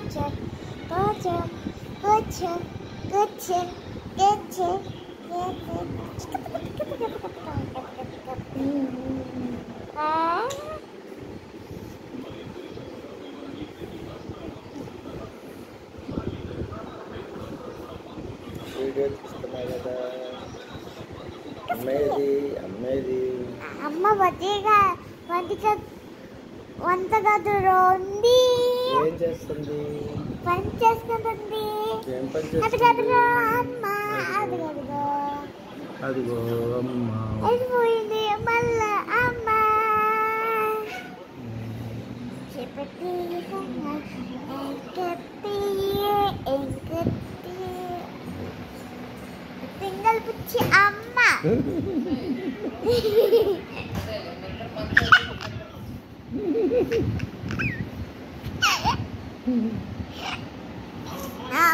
కూర్చో కూర్చో కూర్చో కూర్చో కూర్చో ఆ వీడియో తీస్తున్నా కదా అమ్మేది అమ్మేది అమ్మ వదిగా వంట వంట గదిలో ఉంది ఏం చేస్తుంది పని చేసుకుంటుంది ఏం పని అది చేస్తుంది గదిలో అమ్మ అది గదిలో అదిగో అమ్మ వెళ్ళిపోయింది మళ్ళా అమ్మ చెప్పటి ఎంకటి ఎంకటి సింగల్ పిచ్చి అమ్మ నా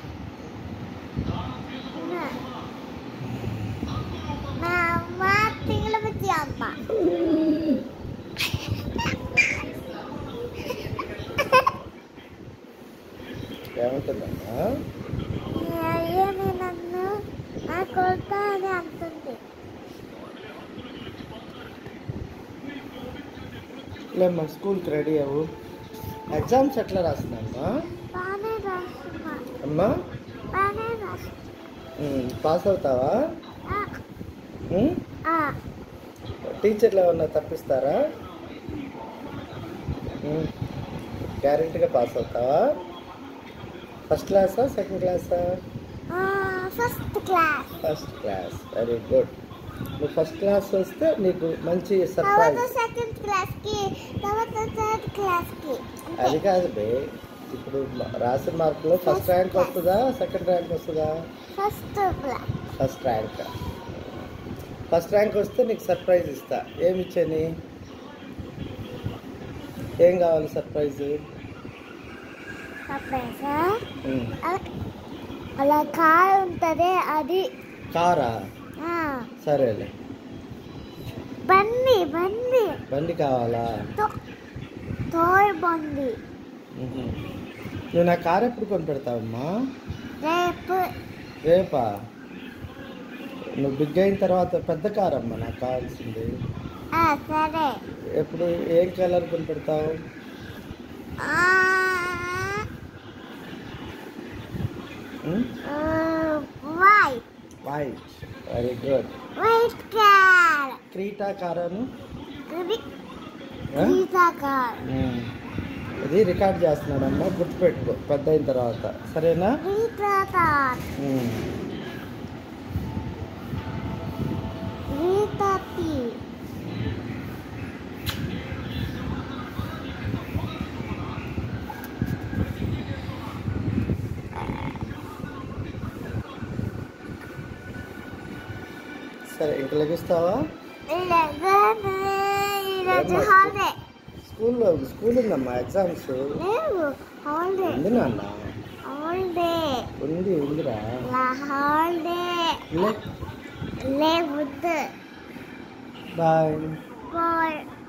నా అమ్మ సింగల్ పిచ్చి అమ్మ ఏమంటుందమ్మా అయ్యని నన్ను నా కొడుకు అని అంటుంది లేమ్మా స్కూల్కి రెడీ అవ్వు ఎగ్జామ్స్ ఎట్లా రాస్తున్నామ్మా బాగానే రాస్తున్నా అమ్మా బాగానే రాస్తున్నా ఉమ్, పాస్ అవుతావా ఆ, ఉమ్? ఆ, టీచర్లు ఏమన్నా తప్పిస్తారా ఉమ్, గ్యారెంటీగా పాస్ అవుతావా ఫస్ట్ క్లాసా సెకండ్ క్లాసా ఆ, first class first class very good నువ్వు ఫస్ట్ క్లాస్ వస్తే నీకు మంచి తర్వాత సర్ప్రైజ్ సెకండ్ క్లాస్ కి తర్వాత థర్డ్ క్లాస్ కి అది కాదు బే ఇప్పుడు మ- రాసిన మార్కులో ఫస్ట్ ర్యాంక్ వస్తుందా సెకండ్ ర్యాంక్ వస్తుందా first class first rank first rank వస్తే నీకు సర్ప్రైజ్ ఇస్తా ఏమి ఇచ్చాని ఏం కావాలి సర్ప్రైజ్ సర్ప్రైజ్ అలా కార్ ఉంటది అది కారా ఆ, సరేలే బండి బండి బండి కావాలా తో- తోయ్ బండి మ్హూ. నువ్వు నా కార్ ఎప్పుడు కొని పెడతావమ్మా రేపు రేపా నువ్వు బిగ్ అయిన తర్వాత పెద్ద కార్ అమ్మా నాకు కావాల్సింది ఆ, సరే ఎప్పుడు ఏం కలర్ కొని పెడతావు ఆ, ఉమ్? ఆ, white white very good white car Creta కారాను ఇది ఆ? పిజ్జా కార్ ఉమ్. ఇది రికార్డ్ చేస్తున్నాడమ్మా గుర్తుపెట్టుకో పెద్ద అయిన తర్వాత సరేనా పిజ్జా కార్ ఉమ్. పిజ్జా టీ సరే ఇంక లెగిస్తావా లెగన్ ఈరోజు ఏమ్మా? హాలిడే స్కూల్లో స్కూల్ ఉందమ్మా ఎగ్జామ్స్ లేవు హాలిడే ఉంది నాన్న హాలిడే ఉంది ఉందిరా లా హాలిడే లే లేవద్దు బాయ్ బాయ్